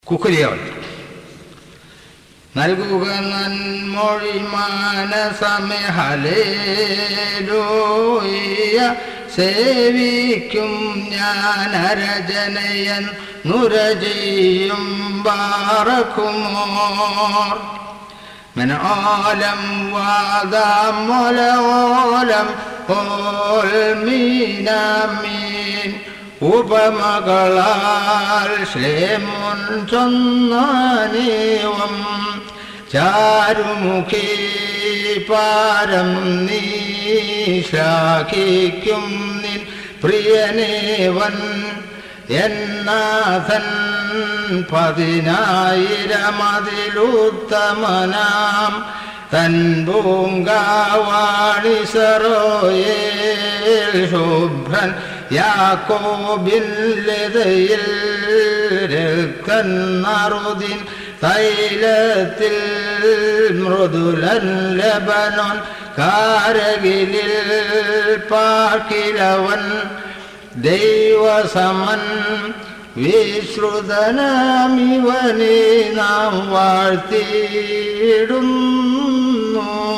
കുക്കുലിയവൻ നൽകുക നന്മൊഴി മാനസമേ ഹലേലൂയ സേവിക്കും ഞാൻ അരജനയൻ നുരജയും ബാറക്കുമോർ من عالم وعدم ولعالم ഓൽമീനാമീൻ ഉപമകളാൽ ശ്ലേമുൻ ചൊന്നീവം ചാരുമുഖി പാരം നീ ശ്ലാഘിക്കും നിൻ പ്രിയനേവൻ എന്നാഥൻ പതിനായിരമതിലുത്തമനാം തൻ പൂങ്കാവാണി സറോയേൽ ശുഭ്രൻ യാക്കോബിൻ ലതയിൽ രക്തൻ നറുതിൻ തൈലത്തിൽ മൃദുലൻ ലബനോൻ കാരകിലിൽ പാർക്കിലവൻ ദൈവസമൻ വിശ്രുതനാമിവനെ നാം വാഴ്ത്തിയിടുന്നു